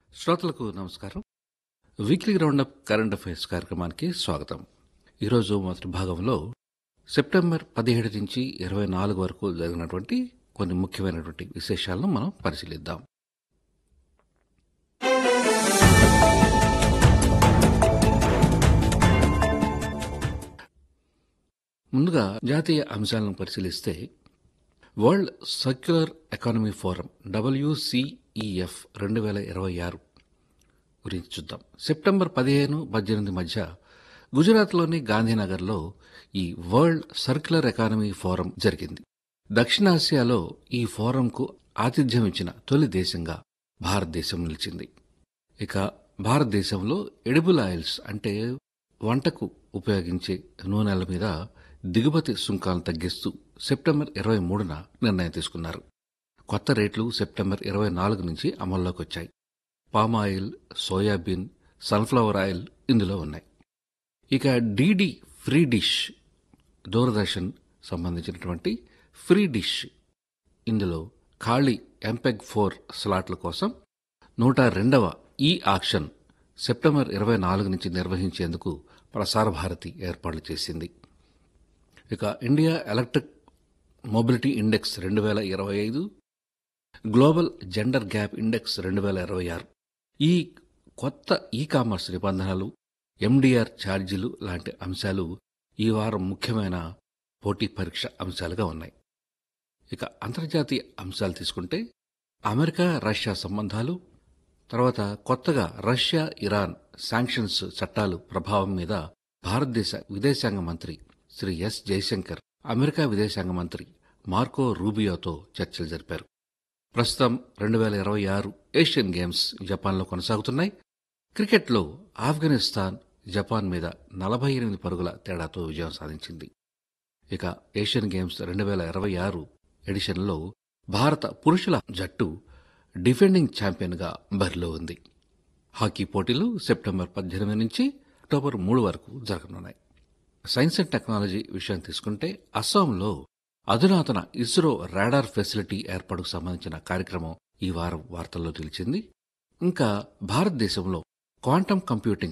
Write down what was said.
శ్రోతలకు నమస్కారం weekly round up current affairs కార్యక్రమానికి స్వాగతం ఈరోజు మొదటి భాగంలో సెప్టెంబర్ పదిహేడు నుంచి ఇరవై నాలుగు వరకు జరిగినటువంటి కొన్ని ముఖ్యమైనటువంటి విశేషాలను మనం పరిశీలిద్దాం ముందుగా జాతీయ అంశాలను పరిశీలిస్తే world circular economy forum WCEF రెండు వేల ఇరవై ఆరు గురించి చూద్దాం సెప్టెంబర్ పదిహేను పద్దెనిమిది మధ్య గుజరాత్లోని గాంధీనగర్లో ఈ వరల్డ్ సర్క్యులర్ ఎకానమీ ఫోరం జరిగింది దక్షిణాసియాలో ఈ ఫోరంకు ఆతిథ్యం ఇచ్చిన తొలి దేశంగా భారతదేశం నిలిచింది ఇక భారతదేశంలో ఎడిబుల్ ఆయిల్స్ అంటే వంటకు ఉపయోగించే నూనెల మీద దిగుమతి సుంకాలను తగ్గిస్తూ సెప్టెంబర్ ఇరవై మూడున నిర్ణయం తీసుకున్నారు కొత్త రేట్లు సెప్టెంబర్ ఇరవై నాలుగు నుంచి అమల్లోకి వచ్చాయి palm oil soybean sunflower oil ఇందులో ఉన్నాయి ఇక డీడీ ఫ్రీ డిష్ దూరదర్శన్ సంబంధించినటువంటి ఫ్రీ డిష్ ఇందులో ఖాళీ ఎంపెగ్ ఫోర్ స్లాట్ల కోసం నూట రెండవ ఈ ఆక్షన్ సెప్టెంబర్ ఇరవై నాలుగు నుంచి నిర్వహించేందుకు ప్రసార భారతి ఏర్పాట్లు చేసింది ఇక ఇండియా ఎలక్ట్రిక్ మొబిలిటీ ఇండెక్స్ రెండు వేల ఇరవై ఐదు గ్లోబల్ జెండర్ గ్యాప్ ఇండెక్స్ రెండు వేల ఇరవై ఆరు ఈ కొత్త ఈ కామర్స్ నిబంధనలు ఎండిఆర్ ఛార్జీలు లాంటి అంశాలు ఈ వారం ముఖ్యమైన పోటీ పరీక్ష అంశాలుగా ఉన్నాయి ఇక అంతర్జాతీయ అంశాలు తీసుకుంటే అమెరికా రష్యా సంబంధాలు తర్వాత కొత్తగా రష్యా ఇరాన్ శాంక్షన్స్ చట్టాలు ప్రభావం మీద భారతదేశ విదేశాంగ మంత్రి శ్రీ ఎస్ జయశంకర్ అమెరికా విదేశాంగ మంత్రి మార్కో రూబియోతో చర్చలు జరిపారు ప్రస్తుతం రెండు వేల ఇరవై ఆరు ఏషియన్ గేమ్స్ జపాన్లో కొనసాగుతున్నాయి క్రికెట్లో ఆఫ్ఘనిస్తాన్ జపాన్ మీద నలభై ఎనిమిది పరుగుల తేడాతో విజయం సాధించింది ఇక ఏషియన్ గేమ్స్ రెండు వేల ఇరవై ఆరు ఎడిషన్లో భారత పురుషుల జట్టు డిఫెండింగ్ ఛాంపియన్గా బరిలో ఉంది హాకీ పోటీలు సెప్టెంబర్ పద్దెనిమిది నుంచి అక్టోబర్ మూడు వరకు జరగనున్నాయి సైన్స్ అండ్ టెక్నాలజీ విషయం తీసుకుంటే అస్సాంలో అధునాతన ఇస్రో రాడార్ ఫెసిలిటీ ఏర్పాటుకు సంబంధించిన కార్యక్రమం ఈ వారం వార్తల్లో నిలిచింది ఇంకా భారతదేశంలో క్వాంటం కంప్యూటింగ్